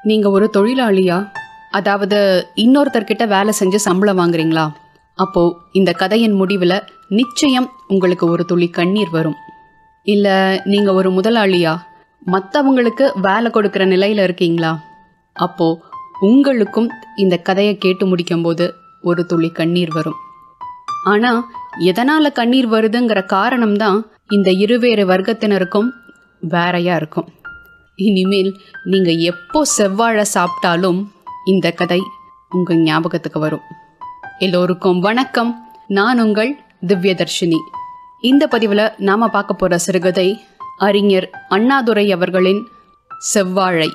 நீங்க ஒரு தொழிலாளியா அதாவது இன்னொருத்தர்கிட்ட வேலை செஞ்சு சம்பளம் வாங்குறீங்களா அப்போ இந்த கதையின் முடிவில் நிச்சயம் உங்களுக்கு ஒரு துளி கண்ணீர் வரும் இல்ல நீங்க ஒரு முதலாளியா மற்றவங்களுக்கு வேலை கொடுக்கிற நிலையில இருக்கீங்களா அப்போ உங்களுக்கும் இந்த கதையை கேட்டு முடிக்கும்போது ஒரு துளி கண்ணீர் வரும் ஆனா எதனால கண்ணீர் வருதுங்கிற காரணம் தான் இந்த இருவேறு வர்க்கத்தினருக்கும் வேறையா இருக்கும் இனிமேல் நீங்க எப்போ செவ்வாழை சாப்பிட்டாலும் இந்த கதை உங்க ஞாபகத்துக்கு வரும் எல்லோருக்கும் வணக்கம் நான் உங்கள் திவ்யதர்ஷினி இந்த பதிவில் நாம பார்க்க போற சிறுகதை அறிஞர் அண்ணாதுரை அவர்களின் செவ்வாழை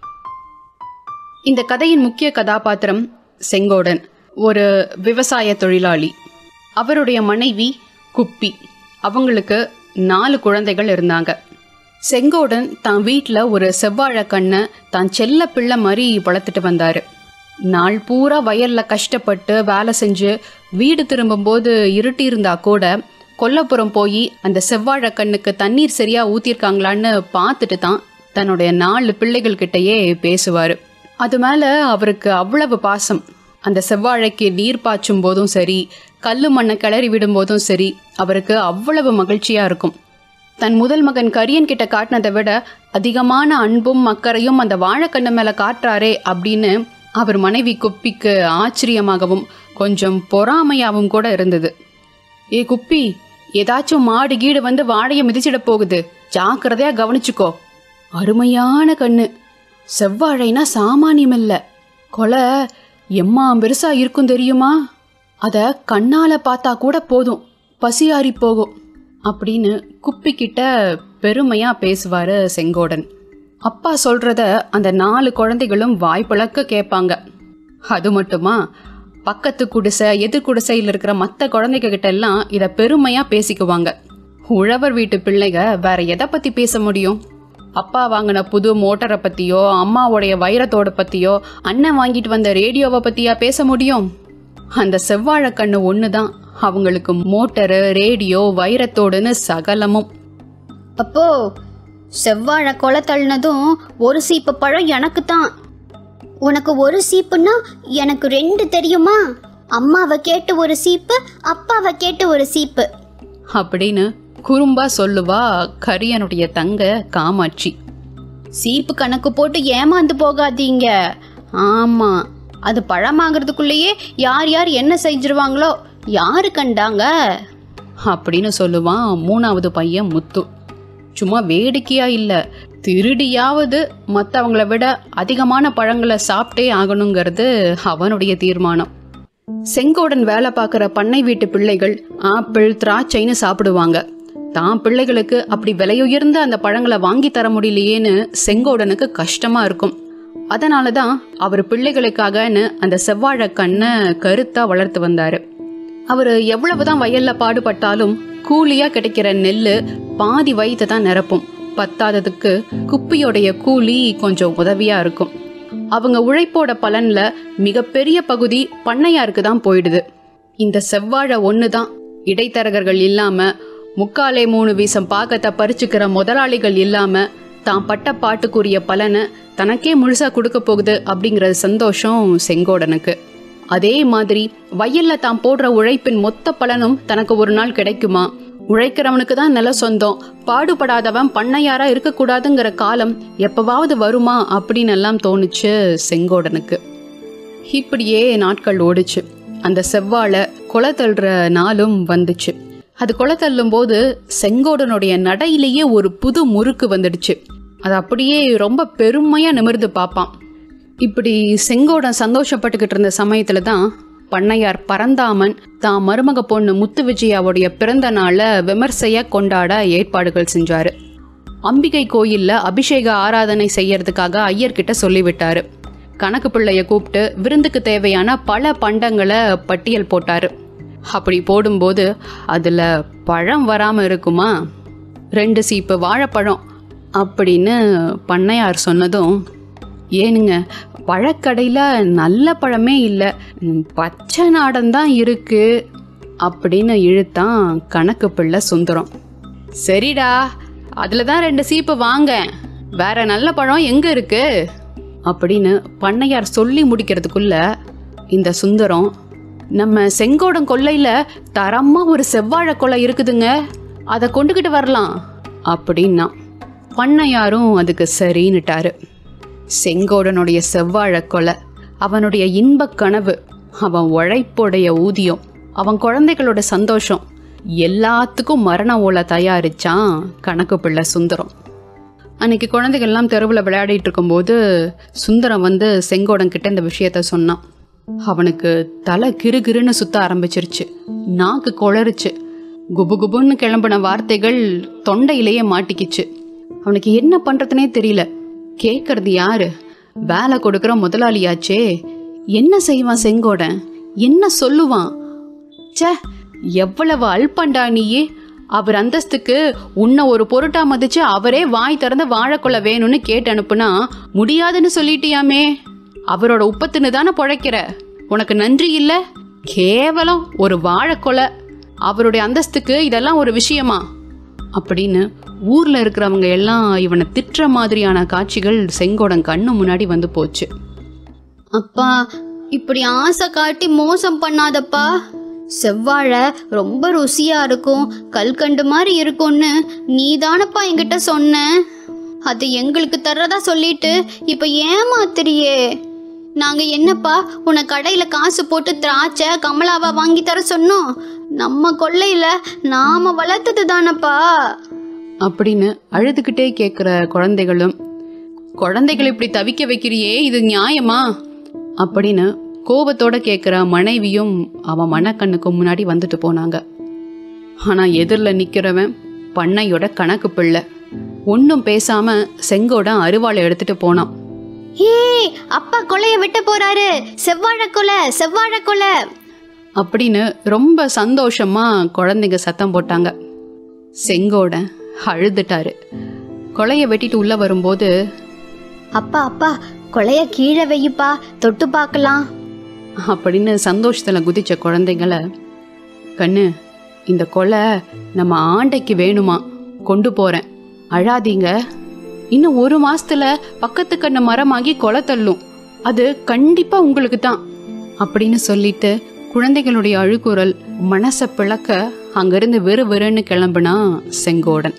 இந்த கதையின் முக்கிய கதாபாத்திரம் செங்கோடன் ஒரு விவசாய தொழிலாளி அவருடைய மனைவி குப்பி அவங்களுக்கு நாலு குழந்தைகள் இருந்தாங்க செங்கோடன் தான் வீட்டில் ஒரு செவ்வாழை கண்ணை தான் செல்ல பிள்ளை மாதிரி வளர்த்துட்டு வந்தாரு நாள் பூரா வயல்ல கஷ்டப்பட்டு வேலை செஞ்சு வீடு திரும்பும்போது இருட்டி இருந்தா கூட கொல்லப்புறம் போய் அந்த செவ்வாழை கண்ணுக்கு தண்ணீர் சரியா ஊத்திருக்காங்களான்னு பார்த்துட்டு தான் தன்னுடைய நாலு பிள்ளைகள் கிட்டயே பேசுவாரு அது மேல அவருக்கு அவ்வளவு பாசம் அந்த செவ்வாழைக்கு நீர் பாய்ச்சும் போதும் சரி கல்லு மண்ணை கிளறி விடும் போதும் சரி அவருக்கு அவ்வளவு மகிழ்ச்சியா இருக்கும் தன் முதல் மகன் கரியன் கிட்ட காட்டினதை விட அதிகமான அன்பும் அக்கறையும் அந்த வாழைக்கண்ணு மேல காட்டுறாரே அப்படின்னு அவர் மனைவி குப்பிக்கு ஆச்சரியமாகவும் கொஞ்சம் பொறாமையாகவும் கூட இருந்தது ஏ குப்பி ஏதாச்சும் மாடு கீடு வந்து வாழையை மிதிச்சிட போகுது ஜாக்கிரதையா கவனிச்சுக்கோ அருமையான கண்ணு செவ்வாழைனா சாமானியம் இல்ல கொலை எம்மா பெருசா இருக்கும் தெரியுமா அத கண்ணால பார்த்தா கூட போதும் பசியாறி போகும் அப்படின்னு குப்பிக்கிட்ட பெருமையா பேசுவாரு செங்கோடன் அப்பா சொல்றத அந்த நாலு குழந்தைகளும் வாய்ப்பிழக்க கேட்பாங்க அது மட்டுமா பக்கத்து குடிசை எதிர் குடிசையில் இருக்கிற மற்ற குழந்தைங்க கிட்ட எல்லாம் இதை பெருமையா பேசிக்குவாங்க உழவர் வீட்டு பிள்ளைங்க வேற எதை பத்தி பேச முடியும் அப்பா வாங்கின புது மோட்டரை பத்தியோ அம்மாவுடைய வைரத்தோட பத்தியோ அண்ணன் வாங்கிட்டு வந்த ரேடியோவை பத்தியா பேச முடியும் அந்த செவ்வாழை கண்ணு ஒண்ணுதான் அவங்களுக்கு மோட்டரு ரேடியோ வைரத்தோடுன்னு சகலமும் அப்போ செவ்வாழை கொலை தள்ளினதும் ஒரு சீப்பு பழம் எனக்கு தான் உனக்கு ஒரு சீப்புன்னா எனக்கு ரெண்டு தெரியுமா அம்மாவை கேட்டு ஒரு சீப்பு அப்பாவை கேட்டு ஒரு சீப்பு அப்படின்னு குறும்பா சொல்லுவா கரியனுடைய தங்க காமாட்சி சீப்பு கணக்கு போட்டு ஏமாந்து போகாதீங்க ஆமா அது பழமாகிறதுக்குள்ளேயே யார் யார் என்ன செஞ்சிருவாங்களோ யாரு கண்டாங்க அப்படின்னு சொல்லுவான் மூணாவது பையன் முத்து சும்மா வேடிக்கையா இல்ல திருடியாவது மற்றவங்கள விட அதிகமான பழங்களை சாப்பிட்டே ஆகணுங்கிறது அவனுடைய தீர்மானம் செங்கோடன் வேலை பார்க்குற பண்ணை வீட்டு பிள்ளைகள் ஆப்பிள் திராட்சைன்னு சாப்பிடுவாங்க தான் பிள்ளைகளுக்கு அப்படி விலையுயர்ந்த அந்த பழங்களை வாங்கி தர முடியலையேன்னு செங்கோடனுக்கு கஷ்டமா இருக்கும் அதனால தான் அவர் பிள்ளைகளுக்காகன்னு அந்த செவ்வாழை கண்ணை கருத்தா வளர்த்து வந்தாரு அவர் எவ்வளவுதான் வயல்ல பாடுபட்டாலும் கூலியா கிடைக்கிற நெல்லு பாதி வயித்தை தான் நிரப்பும் பத்தாததுக்கு குப்பியோடைய கூலி கொஞ்சம் உதவியா இருக்கும் அவங்க உழைப்போட பலன்ல மிகப்பெரிய பகுதி பண்ணையாருக்கு தான் போயிடுது இந்த செவ்வாழை ஒன்று தான் இடைத்தரகர்கள் இல்லாம முக்காலே மூணு வீசம் பாக்கத்தை பறிச்சுக்கிற முதலாளிகள் இல்லாம தான் பட்ட பாட்டுக்குரிய பலனை தனக்கே முழுசா கொடுக்க போகுது அப்படிங்கிற சந்தோஷம் செங்கோடனுக்கு அதே மாதிரி வயல்ல தான் போடுற உழைப்பின் மொத்த பலனும் தனக்கு ஒரு நாள் கிடைக்குமா உழைக்கிறவனுக்கு தான் நில சொந்தம் பாடுபடாதவன் பண்ணையாரா இருக்கக்கூடாதுங்கிற காலம் எப்பவாவது வருமா அப்படின்னு எல்லாம் தோணுச்சு செங்கோடனுக்கு இப்படியே நாட்கள் ஓடுச்சு அந்த செவ்வாழை கொலை தள்ளுற நாளும் வந்துச்சு அது கொலை தள்ளும் போது செங்கோடனுடைய நடையிலேயே ஒரு புது முறுக்கு வந்துடுச்சு அது அப்படியே ரொம்ப பெருமையா நிமிர்ந்து பார்ப்பான் இப்படி செங்கோடன் சந்தோஷப்பட்டுக்கிட்டு இருந்த சமயத்துல தான் பண்ணையார் பரந்தாமன் தான் மருமக பொண்ணு முத்து விஜயாவுடைய பிறந்த நாளை விமர்சையா கொண்டாட ஏற்பாடுகள் செஞ்சாரு அம்பிகை கோயில்ல அபிஷேக ஆராதனை செய்யறதுக்காக ஐயர்கிட்ட சொல்லிவிட்டாரு கணக்கு பிள்ளைய கூப்பிட்டு விருந்துக்கு தேவையான பல பண்டங்களை பட்டியல் போட்டாரு அப்படி போடும்போது அதுல பழம் வராம இருக்குமா ரெண்டு சீப்பு வாழைப்பழம் அப்படின்னு பண்ணையார் சொன்னதும் ஏனுங்க பழக்கடையில் நல்ல பழமே இல்லை ம், பச்சை நாடன் தான் இருக்கு அப்படின்னு இழுத்தான் கணக்கு பிள்ளை சுந்தரம் சரிடா அதில் தான் ரெண்டு சீப்பு வாங்க வேற நல்ல பழம் எங்கே இருக்கு அப்படின்னு பண்ணையார் சொல்லி முடிக்கிறதுக்குள்ள இந்த சுந்தரம் நம்ம செங்கோடம் கொல்லையில தரமா ஒரு செவ்வாழை கொலை இருக்குதுங்க அதை கொண்டுகிட்டு வரலாம் அப்படின்னா பண்ணையாரும் அதுக்கு சரின்னுட்டாரு செங்கோடனுடைய செவ்வாழை கொலை அவனுடைய இன்பக் கனவு அவன் உழைப்புடைய ஊதியம் அவன் குழந்தைகளோட சந்தோஷம் எல்லாத்துக்கும் மரண ஓலை தயாரிச்சான் கணக்கு பிள்ளை சுந்தரம் அன்னைக்கு குழந்தைகள்லாம் தெருவில் விளையாடிட்டு இருக்கும்போது சுந்தரம் வந்து செங்கோடன் கிட்ட இந்த விஷயத்த சொன்னான் அவனுக்கு தலை கிறுகிறுன்னு சுத்த ஆரம்பிச்சிருச்சு நாக்கு குளறுச்சு குபு குபுன்னு கிளம்பின வார்த்தைகள் தொண்டையிலேயே மாட்டிக்கிச்சு அவனுக்கு என்ன பண்றதுனே தெரியல கேட்கறது யாரு வேலை கொடுக்குற முதலாளியாச்சே என்ன செய்வான் செங்கோடன் என்ன சொல்லுவான் ச்சே எவ்வளவு அல்பண்டா நீயே அவர் அந்தஸ்துக்கு உன்னை ஒரு பொருட்டா மதிச்சு அவரே வாய் திறந்து வாழைக்கொலை வேணும்னு கேட்டு அனுப்புனா முடியாதுன்னு சொல்லிட்டியாமே அவரோட உப்பத்துன்னு தானே பொழைக்கிற உனக்கு நன்றி இல்ல கேவலம் ஒரு வாழைக்கொலை அவருடைய அந்தஸ்துக்கு இதெல்லாம் ஒரு விஷயமா அப்படின்னு ஊர்ல இருக்கிறவங்க எல்லாம் இவனை திட்டுற மாதிரியான காட்சிகள் செங்கோடன் கண்ணு முன்னாடி வந்து போச்சு அப்பா இப்படி ஆசை காட்டி மோசம் பண்ணாதப்பா செவ்வாழை ரொம்ப ருசியா இருக்கும் கல்கண்டு மாதிரி இருக்கும்னு நீ தானப்பா என்கிட்ட சொன்ன அது எங்களுக்கு தர்றதா சொல்லிட்டு இப்ப ஏமாத்துறியே நாங்க என்னப்பா உன்னை கடையில காசு போட்டு திராட்சை கமலாவா வாங்கி தர சொன்னோம் நம்ம கொல்லையில நாம வளர்த்தது தானப்பா அப்படின்னு அழுதுகிட்டே கேட்குற குழந்தைகளும் குழந்தைகள் இப்படி தவிக்க வைக்கிறியே இது நியாயமா அப்படின்னு கோபத்தோட கேட்குற மனைவியும் அவன் மனக்கண்ணுக்கு முன்னாடி வந்துட்டு போனாங்க ஆனால் எதிரில் நிற்கிறவன் பண்ணையோட கணக்கு பிள்ளை ஒன்றும் பேசாம செங்கோடன் அருவாளை எடுத்துட்டு போனான் ஹே அப்பா கொலைய வெட்ட போறாரு செவ்வாழை கொலை செவ்வாழை கொலை அப்படின்னு ரொம்ப சந்தோஷமா குழந்தைங்க சத்தம் போட்டாங்க செங்கோடன் அழுதுட்டாரு கொலையை வெட்டிட்டு உள்ள வரும்போது அப்பா அப்பா கொலைய கீழே வையுப்பா தொட்டு பார்க்கலாம் அப்படின்னு சந்தோஷத்துல குதிச்ச குழந்தைங்கள கண்ணு இந்த கொலை நம்ம ஆண்டைக்கு வேணுமா கொண்டு போறேன் அழாதீங்க இன்னும் ஒரு மாசத்துல பக்கத்து கண்ண மரமாகி கொலை தள்ளும் அது கண்டிப்பா உங்களுக்கு தான் அப்படின்னு சொல்லிட்டு குழந்தைகளுடைய அழுகுரல் மனசை பிளக்க அங்கிருந்து வெறு வெறுன்னு கிளம்புனா செங்கோடன்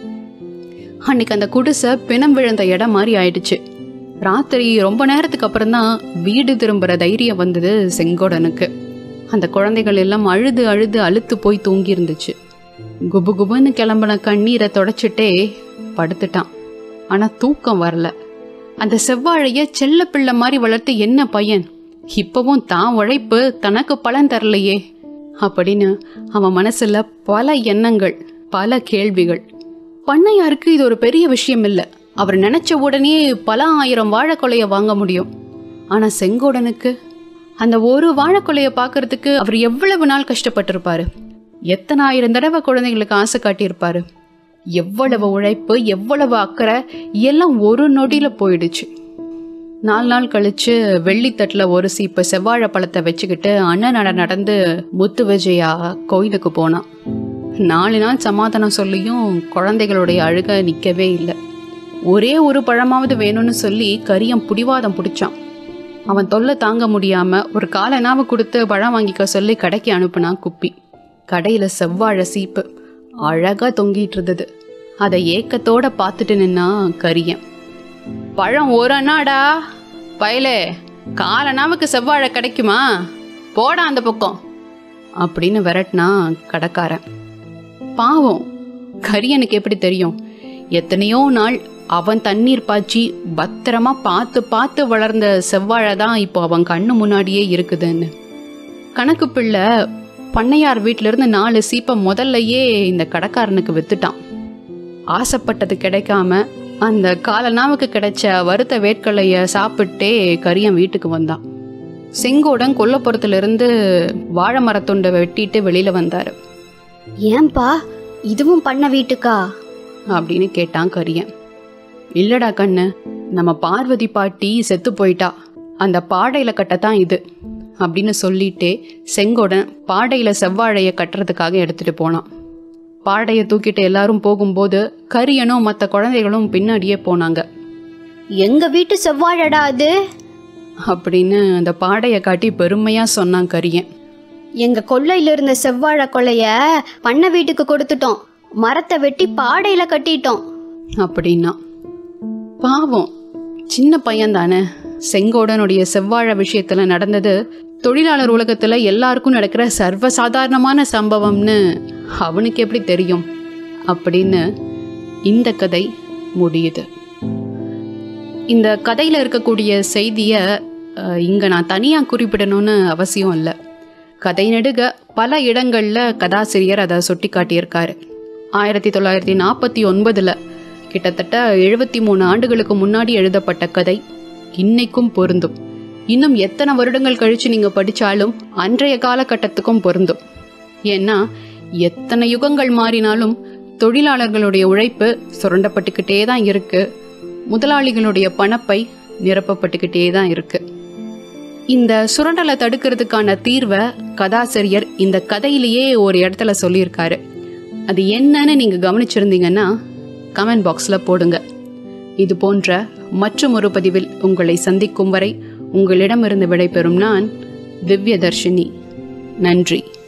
அன்னைக்கு அந்த குடிசை பிணம் விழுந்த இடம் மாதிரி ஆயிடுச்சு ராத்திரி ரொம்ப நேரத்துக்கு அப்புறம் தான் வீடு திரும்புற தைரியம் வந்தது செங்கோடனுக்கு அந்த குழந்தைகள் எல்லாம் அழுது அழுது அழுத்து போய் தூங்கி இருந்துச்சு குபு குபுன்னு கிளம்பின கண்ணீரை தொடச்சிட்டே படுத்துட்டான் ஆனா தூக்கம் வரல அந்த செவ்வாழைய செல்ல பிள்ளை மாதிரி வளர்த்து என்ன பையன் இப்பவும் தான் உழைப்பு தனக்கு பலன் தரலையே அப்படின்னு அவன் மனசுல பல எண்ணங்கள் பல கேள்விகள் பண்ணையாருக்கு இது ஒரு பெரிய விஷயம் இல்லை அவர் நினைச்ச உடனே பல ஆயிரம் வாழைக்கொலைய வாங்க முடியும் ஆனா செங்கோடனுக்கு அந்த ஒரு வாழைக்கொலைய பார்க்கறதுக்கு அவர் எவ்வளவு நாள் கஷ்டப்பட்டிருப்பாரு எத்தனை ஆயிரம் தடவை குழந்தைங்களுக்கு ஆசை காட்டியிருப்பாரு எவ்வளவு உழைப்பு எவ்வளவு அக்கறை எல்லாம் ஒரு நொடியில போயிடுச்சு நாலு நாள் கழிச்சு வெள்ளித்தட்டில் ஒரு சீப்பு செவ்வாழை பழத்தை வச்சுக்கிட்டு அண்ணன் நட நடந்து முத்து விஜயா கோயிலுக்கு போனான் நாலு நாள் சமாதானம் சொல்லியும் குழந்தைகளுடைய அழுக நிற்கவே இல்லை ஒரே ஒரு பழமாவது வேணும்னு சொல்லி கரியம் பிடிவாதம் பிடிச்சான் அவன் தொல்லை தாங்க முடியாம ஒரு காலனாவை கொடுத்து பழம் வாங்கிக்க சொல்லி கடைக்கு அனுப்புனான் குப்பி கடையில செவ்வாழை சீப்பு அழகா தொங்கிட்டு இருந்தது அதை ஏக்கத்தோட பார்த்துட்டு நின்னா கரியன் பழம் ஒரு அண்ணாடா பயலே காலனாவுக்கு செவ்வாழை கிடைக்குமா போடா அந்த பக்கம் அப்படின்னு விரட்டினா கடைக்காரன் பாவம் கரியனுக்கு எப்படி தெரியும் எத்தனையோ நாள் அவன் தண்ணீர் பாய்ச்சி பத்திரமா பார்த்து பார்த்து வளர்ந்த செவ்வாழை தான் இப்போ அவன் கண்ணு முன்னாடியே இருக்குதுன்னு கணக்கு பிள்ளை பண்ணையார் வீட்ல இருந்து நாலு சீப்பை முதல்லயே இந்த கடைக்காரனுக்கு வித்துட்டான் ஆசைப்பட்டது கிடைக்காம அந்த காலனாவுக்கு கிடைச்ச வறுத்த வேட்கலைய சாப்பிட்டே கரியன் வீட்டுக்கு வந்தான் செங்கோடன் கொல்லப்புறத்துல இருந்து வாழை மரத்துண்டை வெட்டிட்டு வெளியில வந்தாரு ஏன்பா இதுவும் பண்ண வீட்டுக்கா அப்படின்னு கேட்டான் கரியன் இல்லடா கண்ணு நம்ம பார்வதி பாட்டி செத்து போயிட்டா அந்த பாடையில கட்டத்தான் இது அப்படின்னு சொல்லிட்டே செங்கோடன் பாடையில செவ்வாழைய கட்டுறதுக்காக எடுத்துட்டு போனான் பாடையை தூக்கிட்டு எல்லாரும் போகும்போது கரியனும் மற்ற குழந்தைகளும் பின்னாடியே போனாங்க எங்க வீட்டு செவ்வாழடா அது அப்படின்னு அந்த பாடையை காட்டி பெருமையாக சொன்னான் கரியன் எங்க கொல்லையில இருந்த செவ்வாழை கொலைய பண்ண வீட்டுக்கு கொடுத்துட்டோம் மரத்தை வெட்டி பாடையில கட்டிட்டோம் அப்படின்னா பாவம் சின்ன பையன் தானே செங்கோடனுடைய செவ்வாழை விஷயத்துல நடந்தது தொழிலாளர் உலகத்துல எல்லாருக்கும் நடக்கிற சர்வசாதாரணமான சம்பவம்னு அவனுக்கு எப்படி தெரியும் அப்படின்னு இந்த கதை முடியுது இந்த கதையில இருக்கக்கூடிய செய்தியை அஹ், இங்க நான் தனியா குறிப்பிடணும்னு அவசியம் இல்லை கதை நெடுக பல இடங்கள்ல கதாசிரியர் அதை சுட்டி காட்டியிருக்காரு ஆயிரத்தி தொள்ளாயிரத்தி நாற்பத்தி ஒன்பதுல கிட்டத்தட்ட எழுபத்தி மூணு ஆண்டுகளுக்கு முன்னாடி எழுதப்பட்ட கதை இன்னைக்கும் பொருந்தும் இன்னும் எத்தனை வருடங்கள் கழிச்சு நீங்க படிச்சாலும் அன்றைய காலகட்டத்துக்கும் பொருந்தும் ஏன்னா எத்தனை யுகங்கள் மாறினாலும் தொழிலாளர்களுடைய உழைப்பு சுரண்டப்பட்டுக்கிட்டே தான் இருக்கு முதலாளிகளுடைய பணப்பை நிரப்பப்பட்டுக்கிட்டே தான் இருக்கு இந்த சுரண்டலை தடுக்கிறதுக்கான தீர்வை கதாசிரியர் இந்த கதையிலேயே ஒரு இடத்துல சொல்லியிருக்காரு அது என்னன்னு நீங்க கவனிச்சிருந்தீங்கன்னா கமெண்ட் பாக்ஸ்ல போடுங்க இது போன்ற மற்றும் ஒரு பதிவில் உங்களை சந்திக்கும் வரை உங்களிடமிருந்து விடைபெறும் நான் திவ்யதர்ஷினி நன்றி